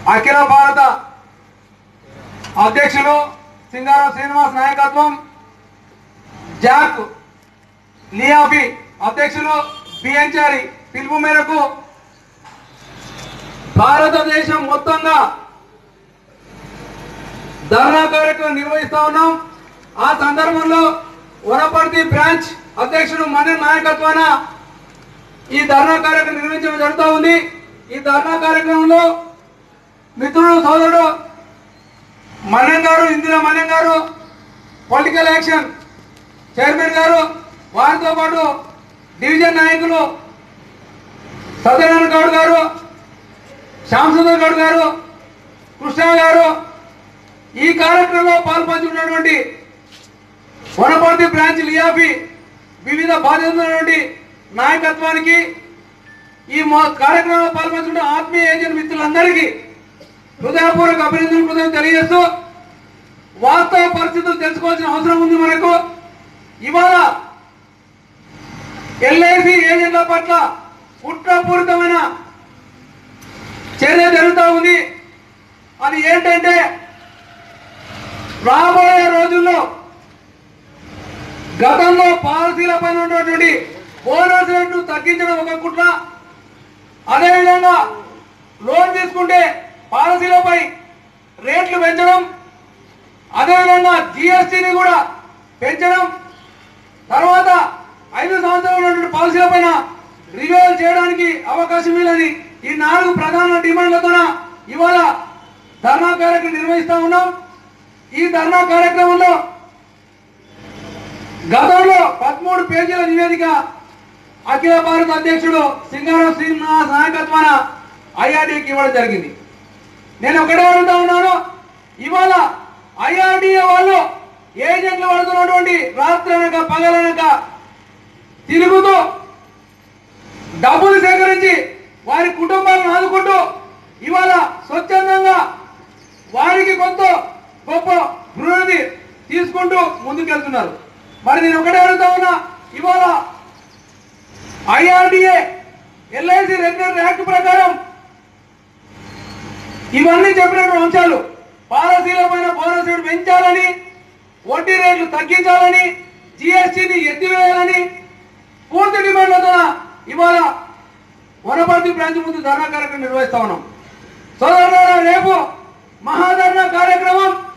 అఖిల భారత అధ్యక్షులు సింగారం శ్రీనివాస్ నాయకత్వం జాక్ లియాఫీ అధ్యక్షులు బిఎన్చారి పిలుపు మేరకు భారతదేశం మొత్తంగా ధర్నా కార్యక్రమం నిర్వహిస్తా ఉన్నాం ఆ సందర్భంలో వనపర్తి బ్రాంచ్ అధ్యక్షుడు మన నాయకత్వాన ఈ ధర్నా కార్యక్రమం నిర్వహించడం జరుగుతూ ఉంది ఈ ధర్నా కార్యక్రమంలో మిత్రుడు సోదరుడు మన్యం గారు ఇందిరా మన్యం గారు పొలిటికల్ యాక్షన్ చైర్మన్ గారు వారితో పాటు డివిజన్ నాయకులు సత్యనారాయణ గౌడ్ గారు శ్యామ్ సుందర్ గౌడ్ గారు కృష్ణ గారు ఈ కార్యక్రమంలో పాల్పంచుకున్నటువంటి వనపర్తి బ్రాంచ్ లియాఫీ వివిధ బాధ్యతలైనటువంటి నాయకత్వానికి ఈ మొ- కార్యక్రమంలో పాల్పంచుకున్న ఆత్మీయ ఏజెంట్ మిత్రులందరికీ హృదయపూర్వక అభినందనలు హృదయం తెలియజేస్తూ వాస్తవ పరిస్థితులు తెలుసుకోవాల్సిన అవసరం ఉంది మనకు ఇవాళ ఎల్ఐసి ఏజెంట్ల పట్ల కుట్రపూరితమైన చర్య జరుగుతూ ఉంది అది ఏంటంటే రాబోయే రోజుల్లో గతంలో పాలసీల పైన ఉన్నటువంటి బోనస్ రేట్లు తగ్గించడం ఒక కుట్ర అదేవిధంగా లోన్ తీసుకుంటే పాలసీలపై రేట్లు పెంచడం అదేవిధంగా జిఎస్టీని కూడా పెంచడం తర్వాత ఐదు సంవత్సరాలు ఉన్నటువంటి పాలసీల పైన రివ్యూల్ చేయడానికి అవకాశం ఇవ్వాలని ఈ నాలుగు ప్రధాన డిమాండ్లతో ఇవాళ ధర్నా కార్యక్రమం నిర్వహిస్తా ఉన్నాం ఈ ధర్నా కార్యక్రమంలో గతంలో పదమూడు పేజీల నివేదిక అఖిల భారత అధ్యక్షుడు సింగారం శ్రీనివాస్ నాయకత్వాన ఐఆర్డీకి ఇవ్వడం జరిగింది నేను ఒకటే అడుగుతా ఉన్నాను ఇవాళ ఐఆర్డీఏ వాళ్ళు ఏజెంట్లు పడుతున్నటువంటి రాత్రి అనక పగలనక తిరుగుతూ డబ్బులు సేకరించి వారి కుటుంబాలను ఆదుకుంటూ ఇవాళ స్వచ్ఛందంగా వారికి కొంత గొప్ప అభివృద్ధి తీసుకుంటూ ముందుకెళ్తున్నారు మరి నేను ఒకటే అడుగుతా ఉన్నా ఇవాళ ఐఆర్డిఏ ఎల్ఐసి రెగ్యులేటరీ యాక్ట్ ప్రకారం ఇవన్నీ చెప్పినటువంటి అంశాలు పాలసీల పైన బోనస్ రేటు పెంచాలని వడ్డీ రేట్లు తగ్గించాలని జిఎస్టీని ఎత్తివేయాలని పూర్తి డిమాండ్లతో ఇవాళ వనపర్తి బ్రాంచ్ ముందు ధర్నా కార్యక్రమం నిర్వహిస్తా ఉన్నాం సోదరులారా రేపు మహాధర్నా కార్యక్రమం